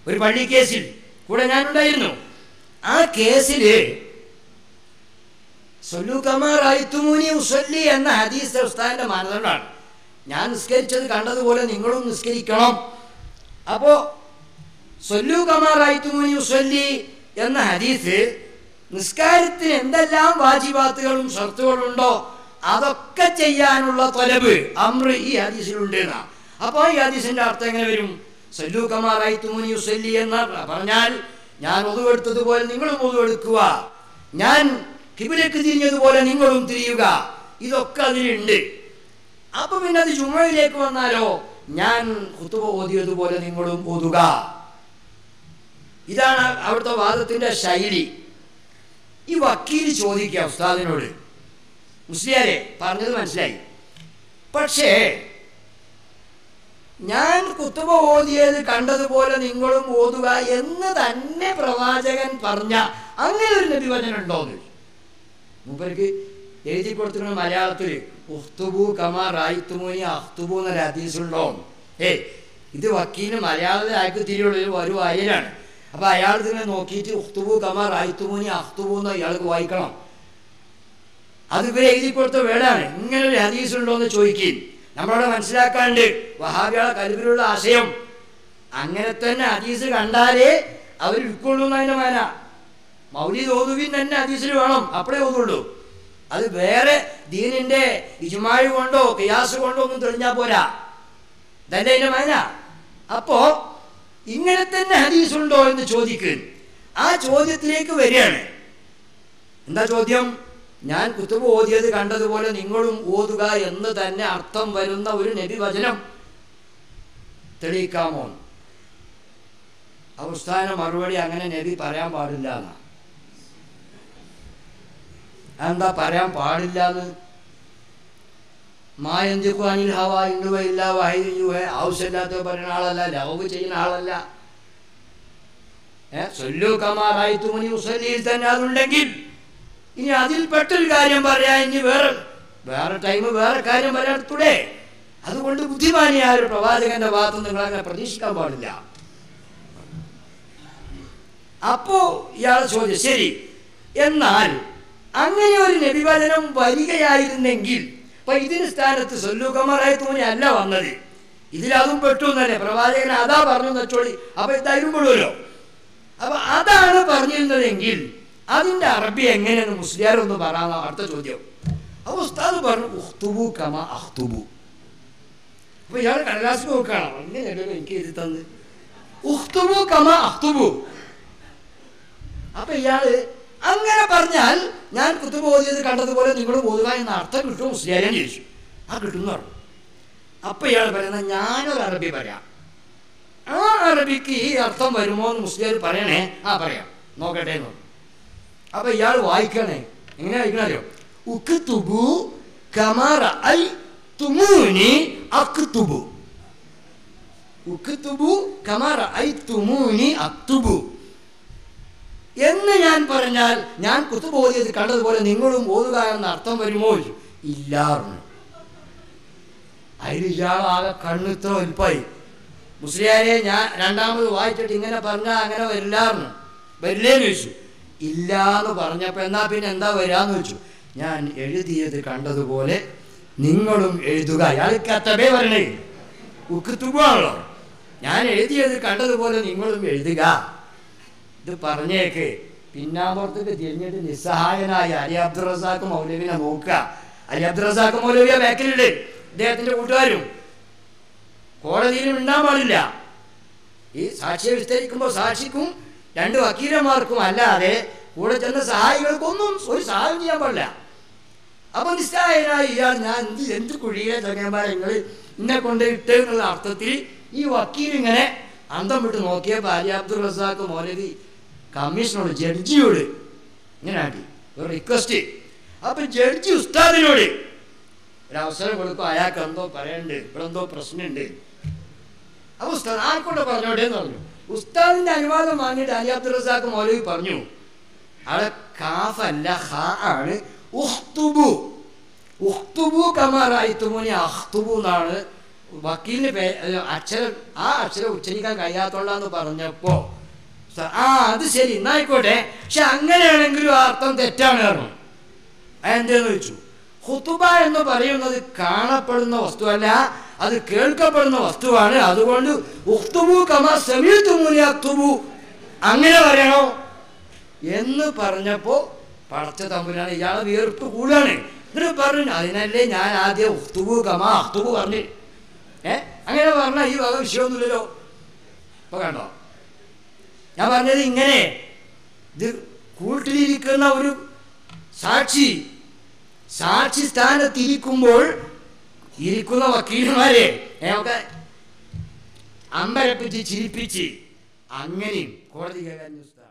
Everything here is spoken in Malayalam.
ഒരു പള്ളി കേസിൽ കൂടെ ഞാനുണ്ടായിരുന്നു ആ കേസിൽ സൊല്ലു കമാർ ആയിത്തുമൂനി ഉസല്ലി എന്ന ഹദീസ് ഉസ്താദിന്റെ മാനദണ്ഡമാണ് ഞാൻ നിസ്കരിച്ചത് കണ്ടതുപോലെ നിങ്ങളും നിസ്കരിക്കണം അപ്പോ സൊല്ലു കമാർ ആയിത്തുമൂനി ഉസല്ലി എന്ന ഹദീസ് നിസ്കാരത്തിന് എന്തെല്ലാം വാജിബാത്തുകളും ഷർത്തുകളുണ്ടോ അതൊക്കെ ചെയ്യാനുള്ള തൊലബ് അമ്ര ഈ ഹദീസിലുണ്ട് എന്നാ അപ്പോൾ ഈ ഹദീസിന്റെ അർത്ഥം എങ്ങനെ വരും സല്ലു കമാർ ആയിത്തുമൂനി ഉസല്ലി എന്ന് പറഞ്ഞാൽ ഞാൻ ഒതുവെടുത്തതുപോലെ നിങ്ങളും ഒതുവെടുക്കുക ഞാൻ കിബിലേക്ക് തിരിഞ്ഞതുപോലെ നിങ്ങളും തിരിയുക ഇതൊക്കെ അതിലുണ്ട് അപ്പൊ പിന്നെ അത് ചുമയിലേക്ക് വന്നാലോ ഞാൻ കുത്തുബ ഓതിയതുപോലെ നിങ്ങളും ഓതുക ഇതാണ് അവിടുത്തെ വാദത്തിന്റെ ശൈലി ഈ വക്കീൽ ചോദിക്കുക ഉസ്താദിനോട് മുസ്ലിയാരെ പറഞ്ഞത് മനസ്സിലായി പക്ഷേ ഞാൻ കുത്തുബ ഓതിയത് കണ്ടതുപോലെ നിങ്ങളും ഓതുക എന്ന് തന്നെ പ്രവാചകൻ പറഞ്ഞ അങ്ങനെ ഒരു നബിവചനം ഉണ്ടോന്ന് മൂപ്പർക്ക് എഴുതി കൊടുത്തിരുന്ന മലയാളത്തിൽ ഉഖ്തുബു കമാ റായിത്തുമൂനി അഖ്തുബു എന്നൊരു ഹദീസുണ്ടോ ഏ ഇത് വക്കീലിന് മലയാളത്തിൽ അയാൾക്ക് തിരിയുള്ള ഒരു വായനാണ് അപ്പൊ അയാൾ ഇതിനെ നോക്കിയിട്ട് ഉഖ്തുബു കമാ റായിത്തുമൂനി അഖ്തുബു എന്ന് അയാൾക്ക് വായിക്കണം അത് ഇവരെ എഴുതി കൊടുത്ത വേടാണ് ഇങ്ങനെ ഒരു ഹദീസ് ഉണ്ടോ എന്ന് ചോദിക്കും നമ്മളവിടെ മനസ്സിലാക്കാണ്ട് വഹാബികളെ കരുവിലുള്ള ആശയം അങ്ങനെ തന്നെ ഹദീസ് കണ്ടാലേ അവർ ഉൾക്കൊള്ളുന്നതിന്റെ മാന മൗലി ഓതുവിൻ തന്നെ ഹദീസിൽ വേണം അപ്പോഴേ ഓതുള്ളൂ അത് വേറെ ദീനിന്റെ ഇജുമായി കൊണ്ടോ കിയാസ് കൊണ്ടോ ഒന്നും തെളിഞ്ഞാൽ പോരാ ഇതല്ലേ അതിന്റെ മാന അപ്പോ ഇങ്ങനെ തന്നെ ഹദീസ് ഉണ്ടോ എന്ന് ചോദിക്കും ആ ചോദ്യത്തിലേക്ക് വരികയാണ് എന്താ ചോദ്യം ഞാൻ കുത്തുബ് ഓതിയത് കണ്ടതുപോലെ നിങ്ങളും ഓതുക എന്ന് തന്നെ അർത്ഥം വരുന്ന ഒരു നബി വചനം തെളിയിക്കാമോ അവസ്ഥാന മറുപടി അങ്ങനെ നബി പറയാൻ പാടില്ല എന്നാ എന്താ പറയാൻ പാടില്ല എന്ന് മായന്തിക്കുവാനിൽ ഹവ ഇണ്ടുവയില്ല വായുവേ ആവശ്യമില്ലാത്ത പറയുന്ന ആളല്ല ലവ് ചെയ്യുന്ന ആളല്ല ഏ സൊല്ലു കമാറായി തുമനി മുസല്ലിയിൽ തന്നെ അതുണ്ടെങ്കിൽ ഇനി അതിൽപ്പെട്ടൊരു കാര്യം പറയാൻ ഇനി വേറെ വേറെ ടൈം വേറെ കാര്യം പറയാത്തൂടെ അതുകൊണ്ട് ബുദ്ധിമാനിയായ ഒരു പ്രവാചകന്റെ ഭാഗത്ത് നിങ്ങൾ അങ്ങനെ പ്രതീക്ഷിക്കാൻ പാടില്ല അപ്പോ ഇയാൾ ചോദ്യം ശരി എന്നാൽ അങ്ങനെ ഒരു നബിവചനം വരികയായിരുന്നെങ്കിൽ അപ്പൊ ഇതിന് സ്ഥാനത്ത് സൊല്ലുകമറായി തോന്നി അല്ല വന്നത് ഇതിലതും പെട്ടു എന്നല്ലേ പ്രവാചകൻ അതാ പറഞ്ഞു വെച്ചോളി അപ്പൊ ഇതായാലും പെടുമല്ലോ അപ്പൊ അതാണ് പറഞ്ഞിരുന്നതെങ്കിൽ അതിന്റെ അറബി എങ്ങനെയാണ് മുസ്ലിയാരൊന്ന് പറയാനോ അടുത്ത ചോദ്യം അപ്പൊ ഉസ്താദ് പറഞ്ഞു ഉഖ്തുബു കമ അഖ്തുബു അപ്പൊ ഇയാൾ കടലാസ് നോക്കണം അങ്ങനെയല്ലോ എനിക്ക് എഴുതി തന്ന് ഉഖ്തുബു കമ അഖ്തുബു അപ്പൊ ഇയാള് അങ്ങനെ പറഞ്ഞാൽ ഞാൻ കുത്തുബ ഓതിയത് കണ്ടതുപോലെ നിങ്ങൾ ഓതുക എന്ന അർത്ഥം കിട്ടും മുസ്ലിയാരെന്ന് ചോദിച്ചു ആ കിട്ടും പറഞ്ഞു അപ്പൊ ഇയാൾ പറയുന്നത് ഞാനൊരു അറബി പറയാം ആ അറബിക്ക് ഈ അർത്ഥം വരുമോ എന്ന് മുസ്ലിയാർ പറയണേ ആ പറയാം നോക്കട്ടെ എന്ന് പറഞ്ഞു. അപ്പൊ ഇയാൾ വായിക്കണേ എങ്ങനെ വായിക്കണോ ഉക്തുബു കമറ ഐ തുമൂനി അക്തുബു ഉക്തുബു കമറ ഐ തുമൂനി അക്തുബു എന്ന് ഞാൻ പറഞ്ഞാൽ ഞാൻ കുത്തുബോധിയത് കണ്ടതുപോലെ നിങ്ങളും ഓതുക എന്ന അർത്ഥം വരുമോ ഇല്ലാറുണ്ട് അതിൽ ഇയാളാകെ കണ്ണിത്ര ഒലിപ്പായി മുസ്ലിയാരെ ഞാൻ രണ്ടാമത് വായിച്ചിട്ട് ഇങ്ങനെ പറഞ്ഞാൽ അങ്ങനെ വരില്ലായിരുന്നു വരില്ലേന്ന് ചോദിച്ചു ഇല്ല എന്ന് പറഞ്ഞപ്പോൾ എന്നാ പിന്നെ എന്താ വരാന്ന് ചോദിച്ചു ഞാൻ എഴുതിയത് കണ്ടതുപോലെ നിങ്ങളും എഴുതുക അയാൾ കത്തബേ വരണേ ഉക്കുത്തുബാണല്ലോ ഞാൻ എഴുതിയത് കണ്ടതുപോലെ നിങ്ങളും എഴുതുക ഇത് പറഞ്ഞേക്ക് പിന്നാമ്പുറത്തേക്ക് തിരിഞ്ഞിട്ട് നിസ്സഹായനായ അലി അബ്ദുൾ റസാഖ് മൗലവിനെ നോക്കുക അലി അബ്ദുൾ റസാഖ് മൗലവിയ ബാക്കിലുണ്ട് ഇദ്ദേഹത്തിന്റെ കൂട്ടുകാരും കോടതിയിലും ഉണ്ടാൻ പാടില്ല ഈ സാക്ഷിയെ വിസ്തരിക്കുമ്പോൾ സാക്ഷിക്കും രണ്ട് വക്കീലന്മാർക്കും അല്ലാതെ കൂടെ ചെന്ന സഹായികൾക്കൊന്നും ഒരു സഹായം ചെയ്യാൻ പാടില്ല അപ്പൊ നിസ്സഹായനായി ഇയാൾ ഞാൻ എന്ത് എന്ത് കുഴിയെ ചങ്ങന്മാരെ നിങ്ങൾ ഇന്നെ കൊണ്ട് ഇട്ട് എന്നുള്ള അർത്ഥത്തിൽ ഈ വക്കീൽ ഇങ്ങനെ അന്തം വിട്ട് നോക്കിയപ്പോൾ അലി അബ്ദുൾ റസാഖ് മൗലവി കമ്മീഷനോട് ജഡ്ജിയോട് ഇങ്ങനെ ആക്കി ഒരു റിക്വസ്റ്റ് അപ്പൊ ജഡ്ജി ഉസ്താദിനോട് ഒരു അവസരം കൊടുക്കും അയാൾക്ക് എന്തോ പറയണ്ട് ഇവിടെ എന്തോ പ്രശ്നമുണ്ട് അപ്പൊ ഉസ്താദ് ആർക്കൊണ്ട് പറഞ്ഞോട്ടെ എന്ന് പറഞ്ഞു ഉസ്താദിന്റെ അനുവാദം വാങ്ങിയിട്ട് അലി അബ്ദുൾ റസാഖ് മൗലവി പറഞ്ഞു അവിടെ കാഫ് അല്ല ഹ ആണ് ഉഖ്തുബു ഉഖ്തുബു കമാറായിത്തുമുനി അഖ്തുബു എന്നാണ് വക്കീലിന് പേ ഏ, അക്ഷരം ആ അക്ഷരം ഉച്ചരിക്കാൻ കഴിയാത്തോളാന്ന് പറഞ്ഞപ്പോ സ- ആ അത് ശരി എന്നായിക്കോട്ടെ പക്ഷെ അങ്ങനെയാണെങ്കിലും ആ അർത്ഥം തെറ്റാണ് പറഞ്ഞു അതെന്തെന്ന് ചോദിച്ചു ഹുത്തുബ എന്ന് പറയുന്നത് കാണപ്പെടുന്ന വസ്തുവല്ല അത് കേൾക്കപ്പെടുന്ന വസ്തുവാണ് അതുകൊണ്ട് ഉഖ്തുബു കമ സമീത്തുമൂനി അക്തുബു അങ്ങനെ പറയണോ എന്ന് പറഞ്ഞപ്പോ പടച്ച തമ്പുരാണ് ഇയാളെ വീർപ്പ് കൂടാണ് എന്നിട്ട് പറഞ്ഞു അതിനല്ലേ ഞാൻ ആദ്യം ഉഖ്തുബു കമ അഖ്തുബു പറഞ്ഞു ഏ അങ്ങനെ പറഞ്ഞാൽ ഈ വക വിഷയമൊന്നുമില്ലല്ലോ ഇപ്പൊ കണ്ടോ ഞാൻ പറഞ്ഞത് ഇങ്ങനെ ഇത് കൂട്ടിലിരിക്കുന്ന ഒരു സാക്ഷി സാക്ഷി സ്ഥാനത്തിരിക്കുമ്പോൾ ഇരിക്കുന്ന വക്കീലന്മാരെ ഒക്കെ അമ്പരപ്പിച്ച് ചിരിപ്പിച്ച് അങ്ങനെയും കോടതി കൈകാര്യം